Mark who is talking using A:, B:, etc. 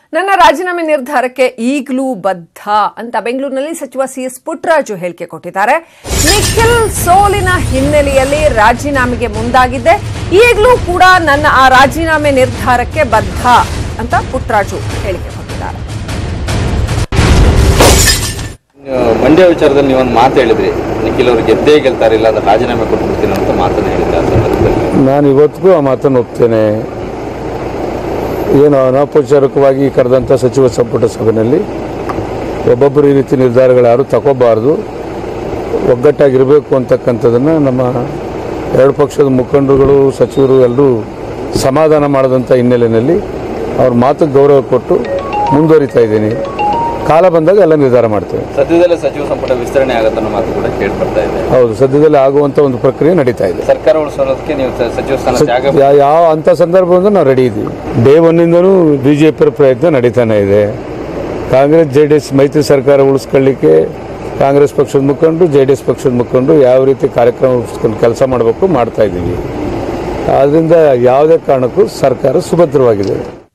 A: ನನ್ನ ರಾಜೀನಾಮೆ ನಿರ್ಧಾರಕ್ಕೆ ಈಗಲೂ ಬದ್ಧ ಅಂತ ಬೆಂಗಳೂರಿನಲ್ಲಿ ಸಚಿವ ಸಿಎಸ್ ಪುಟ್ಟರಾಜು ಹೇಳಿಕೆ ಕೊಟ್ಟಿದ್ದಾರೆ ನಿಖಿಲ್ ಸೋಲಿನ ಹಿನ್ನೆಲೆಯಲ್ಲಿ ರಾಜೀನಾಮೆಗೆ ಮುಂದಾಗಿದ್ದೆ ಈಗಲೂ ಕೂಡ ನನ್ನ ಆ ರಾಜೀನಾಮೆ ನಿರ್ಧಾರಕ್ಕೆ ಬದ್ಧ ಅಂತ ಪುಟ್ಟರಾಜು ಹೇಳಿಕೆ ಕೊಟ್ಟಿದ್ದಾರೆ
B: ನೀವು ಮಂಡ್ಯ ವಿಚಾರದಲ್ಲಿ ನೀವೊಂದು ಮಾತು ಹೇಳಿದ್ರಿ ನಿಖಿಲ್ ಅವರು ಗೆದ್ದೇ ಗೆಲ್ತಾರೆ ಇಲ್ಲ ಅಂದ್ರೆ ರಾಜೀನಾಮೆ ಕೊಟ್ಬಿಡ್ತೀನಿ ಅಂತ ಮಾತನ್ನು ಹೇಳಿದ್ದೆ ಆ ಸಂದರ್ಭದಲ್ಲಿ
C: ನಾನು ಇವತ್ತಿಗೂ ಆ ಮಾತನ್ನು ಒಪ್ತೇನೆ ಏನು ಅನೌಪಚಾರಿಕವಾಗಿ ಕರೆದಂಥ ಸಚಿವ ಸಂಪುಟ ಸಭೆಯಲ್ಲಿ ಒಬ್ಬೊಬ್ಬರು ಈ ರೀತಿ ನಿರ್ಧಾರಗಳು ಯಾರು ತಗೋಬಾರ್ದು ಒಗ್ಗಟ್ಟಾಗಿರಬೇಕು ಅಂತಕ್ಕಂಥದ್ದನ್ನು ನಮ್ಮ ಎರಡು ಪಕ್ಷದ ಮುಖಂಡರುಗಳು ಸಚಿವರು ಎಲ್ಲರೂ ಸಮಾಧಾನ ಮಾಡಿದಂಥ ಹಿನ್ನೆಲೆಯಲ್ಲಿ ಅವ್ರ ಮಾತಿಗೆ ಗೌರವ ಕೊಟ್ಟು ಮುಂದುವರಿತಾ ಇದ್ದೀನಿ ಕಾಲ ಬಂದಾಗ ಎಲ್ಲ ನಿರ್ಧಾರ ಮಾಡ್ತೇವೆ
B: ಸದ್ಯದಲ್ಲೇ ಸಚಿವ ಸಂಪುಟ ವಿಸ್ತರಣೆ ಆಗತ್ತೆ ಅನ್ನೋ ಮಾತು ಕೂಡ ಕೇಳಿ ಬರ್ತಾ ಇದೆ
C: ಹೌದು ಸದ್ಯದಲ್ಲಿ ಆಗುವಂಥ ಒಂದು ಪ್ರಕ್ರಿಯೆ ನಡೀತಾ ಇದೆ
B: ಸರ್ಕಾರ ಉಳಿಸೋದಕ್ಕೆ ನೀವು ಸ- ಸಚಿವ ಸ್ಥಾನ ಜಾಗ
C: ಯಾ- ಯಾವ ಅಂಥ ಸಂದರ್ಭ ಬಂದ್ರೆ ನಾವು ರೆಡಿ ಇದ್ದೀವಿ ಡೇ ಒನ್ನಿಂದನೂ ಬಿ ಜೆ ಪಿಯ ಪ್ರಯತ್ನ ನಡೀತಾನೆ ಇದೆ ಕಾಂಗ್ರೆಸ್ ಜೆ ಡಿ ಎಸ್ ಮೈತ್ರಿ ಸರ್ಕಾರ ಉಳಿಸ್ಕೊಳ್ಳಿಕ್ಕೆ ಕಾಂಗ್ರೆಸ್ ಪಕ್ಷದ ಮುಖಂಡರು ಜೆ ಡಿ ಎಸ್ ಪಕ್ಷದ ಮುಖಂಡರು ಯಾವ ರೀತಿ ಕಾರ್ಯಕ್ರಮ ರೂಪಿಸ್ಕೊಂಡು ಕೆಲಸ ಮಾಡಬೇಕು ಮಾಡ್ತಾ ಇದ್ದೀವಿ ಆದ್ದರಿಂದ ಯಾವುದೇ ಕಾರಣಕ್ಕೂ ಸರ್ಕಾರ ಸುಭದ್ರವಾಗಿದೆ